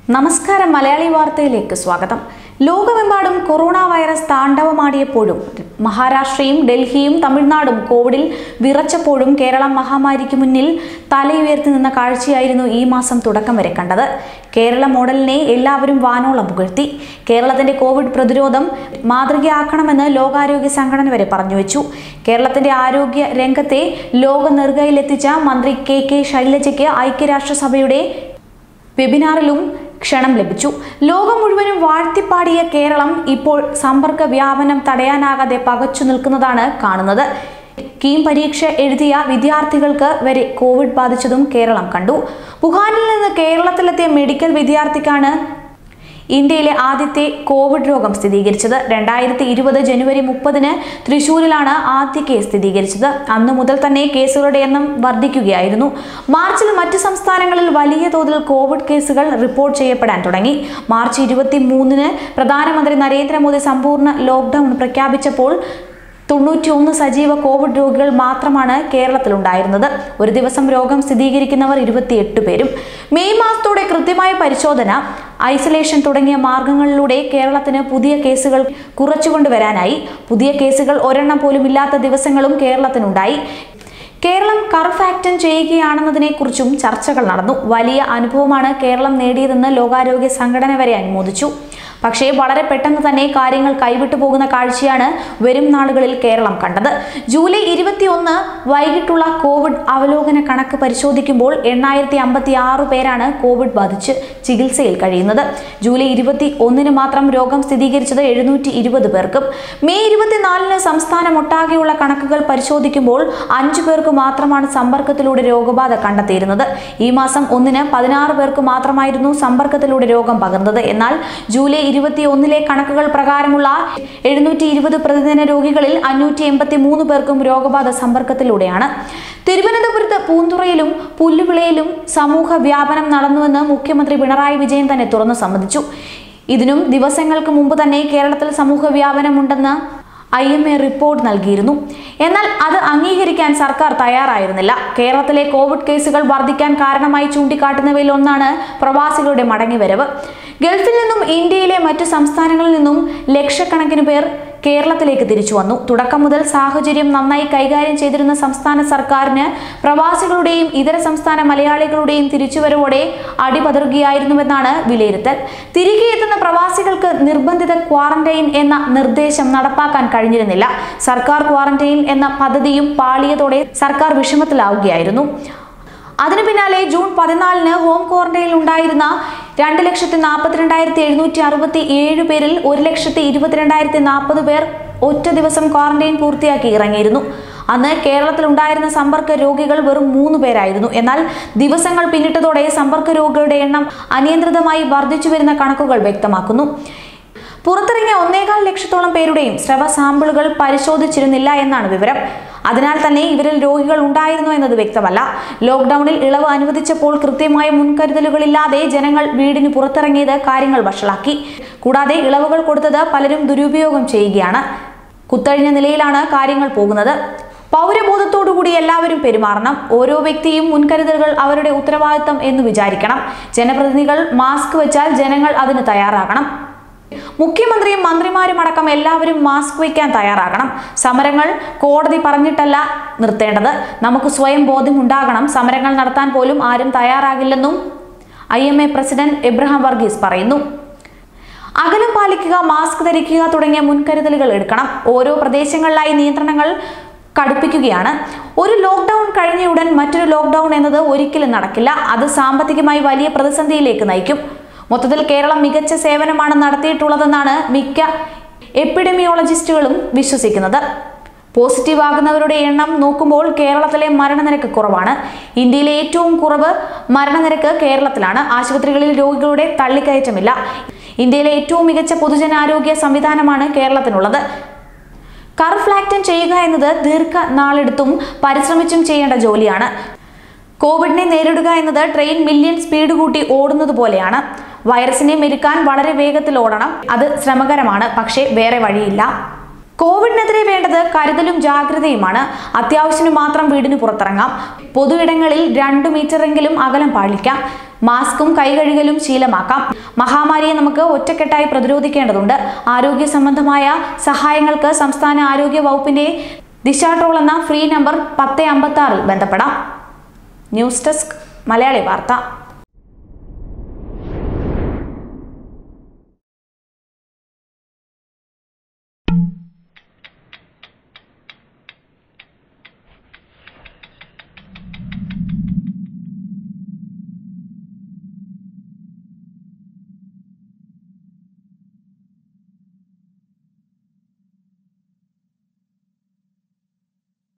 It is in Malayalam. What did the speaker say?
നമസ്കാരം മലയാളി വാർത്തയിലേക്ക് സ്വാഗതം ലോകമെമ്പാടും കൊറോണ വൈറസ് താണ്ഡവമാടിയപ്പോഴും മഹാരാഷ്ട്രയും ഡൽഹിയും തമിഴ്നാടും കോവിഡിൽ വിറച്ചപ്പോഴും കേരളം മഹാമാരിക്ക് മുന്നിൽ തലയുയർത്തി നിന്ന കാഴ്ചയായിരുന്നു ഈ മാസം തുടക്കം വരെ കണ്ടത് കേരള മോഡലിനെ എല്ലാവരും വാനോളം പുകഴ്ത്തി കേരളത്തിന്റെ കോവിഡ് പ്രതിരോധം മാതൃകയാക്കണമെന്ന് ലോകാരോഗ്യ സംഘടന വരെ പറഞ്ഞുവെച്ചു കേരളത്തിന്റെ ആരോഗ്യ രംഗത്തെ ലോക നെറുകയിലെത്തിച്ച മന്ത്രി കെ കെ ശൈലജയ്ക്ക് ഐക്യരാഷ്ട്രസഭയുടെ വെബിനാറിലും ക്ഷണം ലഭിച്ചു ലോകം മുഴുവനും വാഴ്ത്തിപ്പാടിയ കേരളം ഇപ്പോൾ സമ്പർക്ക വ്യാപനം തടയാനാകാതെ പകച്ചു നിൽക്കുന്നതാണ് കാണുന്നത് കീം പരീക്ഷ എഴുതിയ വിദ്യാർത്ഥികൾക്ക് വരെ കോവിഡ് ബാധിച്ചതും കേരളം കണ്ടു വുഹാനിൽ നിന്ന് കേരളത്തിലെത്തിയ മെഡിക്കൽ വിദ്യാർത്ഥിക്കാണ് ഇന്ത്യയിലെ ആദ്യത്തെ കോവിഡ് രോഗം സ്ഥിരീകരിച്ചത് രണ്ടായിരത്തി ഇരുപത് ജനുവരി മുപ്പതിന് തൃശൂരിലാണ് ആദ്യ കേസ് സ്ഥിരീകരിച്ചത് അന്നു മുതൽ തന്നെ കേസുകളുടെ എണ്ണം വർദ്ധിക്കുകയായിരുന്നു മാർച്ചിൽ മറ്റ് സംസ്ഥാനങ്ങളിൽ വലിയ തോതിൽ കോവിഡ് കേസുകൾ റിപ്പോർട്ട് ചെയ്യപ്പെടാൻ തുടങ്ങി മാർച്ച് ഇരുപത്തി മൂന്നിന് പ്രധാനമന്ത്രി നരേന്ദ്രമോദി സമ്പൂർണ്ണ ലോക്ക്ഡൌൺ പ്രഖ്യാപിച്ചപ്പോൾ തൊണ്ണൂറ്റിയൊന്ന് സജീവ കോവിഡ് രോഗികൾ മാത്രമാണ് കേരളത്തിലുണ്ടായിരുന്നത് ഒരു ദിവസം രോഗം സ്ഥിരീകരിക്കുന്നവർ ഇരുപത്തിയെട്ട് പേരും മെയ് മാസത്തോടെ കൃത്യമായ പരിശോധന ഐസൊലേഷൻ തുടങ്ങിയ മാർഗങ്ങളിലൂടെ കേരളത്തിന് പുതിയ കേസുകൾ കുറച്ചുകൊണ്ടുവരാനായി പുതിയ കേസുകൾ ഒരെണ്ണം പോലും ഇല്ലാത്ത ദിവസങ്ങളും കേരളത്തിനുണ്ടായി കേരളം കർഫാക്റ്റൻ ചെയ്യുകയാണെന്നതിനെക്കുറിച്ചും ചർച്ചകൾ നടന്നു വലിയ അനുഭവമാണ് കേരളം നേടിയതെന്ന് ലോകാരോഗ്യ സംഘടന വരെ അനുമോദിച്ചു പക്ഷേ വളരെ പെട്ടെന്ന് തന്നെ കാര്യങ്ങൾ കൈവിട്ടു പോകുന്ന കാഴ്ചയാണ് വരും നാളുകളിൽ കേരളം കണ്ടത് ജൂലൈ ഇരുപത്തിയൊന്ന് വൈകിട്ടുള്ള കോവിഡ് അവലോകന കണക്ക് പരിശോധിക്കുമ്പോൾ എണ്ണായിരത്തി അമ്പത്തി ആറ് പേരാണ് കോവിഡ് ബാധിച്ച് ചികിത്സയിൽ കഴിയുന്നത് ജൂലൈ ഇരുപത്തി ഒന്നിന് മാത്രം രോഗം സ്ഥിരീകരിച്ചത് എഴുന്നൂറ്റി ഇരുപത് പേർക്കും മെയ് ഇരുപത്തിനാലിന് സംസ്ഥാനമൊട്ടാകെയുള്ള കണക്കുകൾ പരിശോധിക്കുമ്പോൾ അഞ്ചു പേർക്ക് മാത്രമാണ് സമ്പർക്കത്തിലൂടെ രോഗബാധ കണ്ടെത്തിയിരുന്നത് ഈ മാസം ഒന്നിന് പതിനാറ് പേർക്ക് മാത്രമായിരുന്നു സമ്പർക്കത്തിലൂടെ രോഗം പകർന്നത് എന്നാൽ ജൂലൈ ഇരുപത്തി ഒന്നിലെ കണക്കുകൾ പ്രകാരമുള്ള എഴുന്നൂറ്റി ഇരുപത് പ്രതിദിന രോഗികളിൽ അഞ്ഞൂറ്റി എൺപത്തി മൂന്ന് പേർക്കും രോഗബാധ സമ്പർക്കത്തിലൂടെയാണ് തിരുവനന്തപുരത്ത് പൂന്തുറയിലും പുല്ലുവിളയിലും സമൂഹ വ്യാപനം നടന്നുവെന്ന് മുഖ്യമന്ത്രി പിണറായി വിജയൻ തന്നെ തുറന്നു സമ്മതിച്ചു ഇതിനും ദിവസങ്ങൾക്ക് മുമ്പ് തന്നെ കേരളത്തിൽ സമൂഹ വ്യാപനമുണ്ടെന്ന് ഐ എം എ റിപ്പോർട്ട് നൽകിയിരുന്നു എന്നാൽ അത് അംഗീകരിക്കാൻ സർക്കാർ തയ്യാറായിരുന്നില്ല കേരളത്തിലെ കോവിഡ് കേസുകൾ വർദ്ധിക്കാൻ കാരണമായി ചൂണ്ടിക്കാട്ടുന്നവയിൽ ഒന്നാണ് പ്രവാസികളുടെ മടങ്ങിവരവ് ഗൾഫിൽ നിന്നും ഇന്ത്യയിലെ മറ്റു സംസ്ഥാനങ്ങളിൽ നിന്നും ലക്ഷക്കണക്കിന് പേർ കേരളത്തിലേക്ക് തിരിച്ചു വന്നു തുടക്കം മുതൽ സാഹചര്യം നന്നായി കൈകാര്യം ചെയ്തിരുന്ന സംസ്ഥാന സർക്കാരിന് പ്രവാസികളുടെയും ഇതര സംസ്ഥാന മലയാളികളുടെയും തിരിച്ചുവരവോടെ അടിപതറുകയായിരുന്നുവെന്നാണ് വിലയിരുത്തൽ തിരികെ എത്തുന്ന പ്രവാസികൾക്ക് നിർബന്ധിത ക്വാറന്റൈൻ എന്ന നിർദ്ദേശം നടപ്പാക്കാൻ കഴിഞ്ഞിരുന്നില്ല സർക്കാർ ക്വാറന്റൈൻ എന്ന പദ്ധതിയും പാളിയതോടെ സർക്കാർ വിഷമത്തിലാവുകയായിരുന്നു അതിനു പിന്നാലെ ജൂൺ പതിനാലിന് ഹോം ക്വാറന്റൈനിൽ ഉണ്ടായിരുന്ന രണ്ട് ലക്ഷത്തി നാൽപ്പത്തിരണ്ടായിരത്തി എഴുന്നൂറ്റി അറുപത്തി ഏഴ് പേരിൽ ഒരു ലക്ഷത്തി ഇരുപത്തിരണ്ടായിരത്തി നാൽപ്പത് പേർ ഒറ്റ ദിവസം ക്വാറന്റൈൻ പൂർത്തിയാക്കി ഇറങ്ങിയിരുന്നു അന്ന് കേരളത്തിൽ ഉണ്ടായിരുന്ന സമ്പർക്ക രോഗികൾ വെറും മൂന്ന് പേരായിരുന്നു എന്നാൽ ദിവസങ്ങൾ പിന്നിട്ടതോടെ സമ്പർക്ക രോഗികളുടെ എണ്ണം അനിയന്ത്രിതമായി വർദ്ധിച്ചു വരുന്ന കണക്കുകൾ വ്യക്തമാക്കുന്നു പുറത്തിറങ്ങിയ ഒന്നേകാൽ ലക്ഷത്തോളം പേരുടെയും സ്രവ സാമ്പിളുകൾ പരിശോധിച്ചിരുന്നില്ല എന്നാണ് വിവരം അതിനാൽ തന്നെ ഇവരിൽ രോഗികൾ ഉണ്ടായിരുന്നു എന്നത് വ്യക്തമല്ല ലോക്ക്ഡൌണിൽ ഇളവ് അനുവദിച്ചപ്പോൾ കൃത്യമായ മുൻകരുതലുകളില്ലാതെ ജനങ്ങൾ വീടിന് പുറത്തിറങ്ങിയത് കാര്യങ്ങൾ വഷളാക്കി കൂടാതെ ഇളവുകൾ കൊടുത്തത് പലരും ദുരുപയോഗം ചെയ്യുകയാണ് കുത്തഴിഞ്ഞ നിലയിലാണ് കാര്യങ്ങൾ പോകുന്നത് പൗരബോധത്തോടുകൂടി എല്ലാവരും പെരുമാറണം ഓരോ വ്യക്തിയും മുൻകരുതലുകൾ അവരുടെ ഉത്തരവാദിത്തം എന്ന് വിചാരിക്കണം ജനപ്രതിനിധികൾ മാസ്ക് വെച്ചാൽ ജനങ്ങൾ അതിന് തയ്യാറാകണം മുഖ്യമന്ത്രിയും മന്ത്രിമാരും അടക്കം എല്ലാവരും മാസ്ക് വയ്ക്കാൻ തയ്യാറാകണം സമരങ്ങൾ കോടതി പറഞ്ഞിട്ടല്ല നിർത്തേണ്ടത് നമുക്ക് സ്വയം ബോധ്യമുണ്ടാകണം സമരങ്ങൾ നടത്താൻ പോലും ആരും തയ്യാറാകില്ലെന്നും I M A president Abraham Varghese പറയുന്നു അകലം പാലിക്കുക മാസ്ക് ധരിക്കുക തുടങ്ങിയ മുൻകരുതലുകൾ എടുക്കണം ഓരോ പ്രദേശങ്ങളിലായി നിയന്ത്രണങ്ങൾ കടുപ്പിക്കുകയാണ് ഒരു ലോക്ക്ഡൌൺ കഴിഞ്ഞ ഉടൻ മറ്റൊരു ലോക്ക്ഡൌൺ എന്നത് ഒരിക്കലും നടക്കില്ല അത് സാമ്പത്തികമായി വലിയ പ്രതിസന്ധിയിലേക്ക് നയിക്കും മൊത്തത്തിൽ കേരളം മികച്ച സേവനമാണ് നടത്തിയിട്ടുള്ളതെന്നാണ് മിക്ക എപ്പിഡമിയോളജിസ്റ്റുകളും വിശ്വസിക്കുന്നത് പോസിറ്റീവ് ആകുന്നവരുടെ എണ്ണം നോക്കുമ്പോൾ കേരളത്തിലെ മരണനിരക്ക് കുറവാണ് ഇന്ത്യയിലെ ഏറ്റവും കുറവ് മരണനിരക്ക് കേരളത്തിലാണ് ആശുപത്രികളിൽ രോഗികളുടെ തള്ളിക്കയറ്റമില്ല ഇന്ത്യയിലെ ഏറ്റവും മികച്ച പൊതുജനാരോഗ്യ സംവിധാനമാണ് കേരളത്തിനുള്ളത് കർഫ്ലാക്റ്റൻ ചെയ്യുക എന്നത് ദീർഘ നാളെടുത്തും പരിശ്രമിച്ചും ചെയ്യേണ്ട ജോലിയാണ് കോവിഡിനെ നേരിടുക എന്നത് ട്രെയിൻ മില്യൺ സ്പീഡ് കൂട്ടി ഓടുന്നത് പോലെയാണ് വൈറസിനെ മെരുക്കാൻ വളരെ വേഗത്തിൽ ഓടണം അത് ശ്രമകരമാണ് പക്ഷേ വേറെ വഴിയില്ല കോവിഡിനെതിരെ വേണ്ടത് കരുതലും ജാഗ്രതയുമാണ് അത്യാവശ്യത്തിന് മാത്രം വീടിന് പുറത്തിറങ്ങാം പൊതു ഇടങ്ങളിൽ രണ്ടു മീറ്ററെങ്കിലും അകലം പാലിക്കാം മാസ്കും കൈകഴുകലും ശീലമാക്കാം മഹാമാരിയെ നമുക്ക് ഒറ്റക്കെട്ടായി പ്രതിരോധിക്കേണ്ടതുണ്ട് ആരോഗ്യ സംബന്ധമായ സഹായങ്ങൾക്ക് സംസ്ഥാന ആരോഗ്യ വകുപ്പിന്റെ ദിശാട്രോൾ എന്ന ഫ്രീ നമ്പർ പത്ത് അമ്പത്തി ആറിൽ ബന്ധപ്പെടാം ന്യൂസ് ഡെസ്ക് മലയാളി വാർത്ത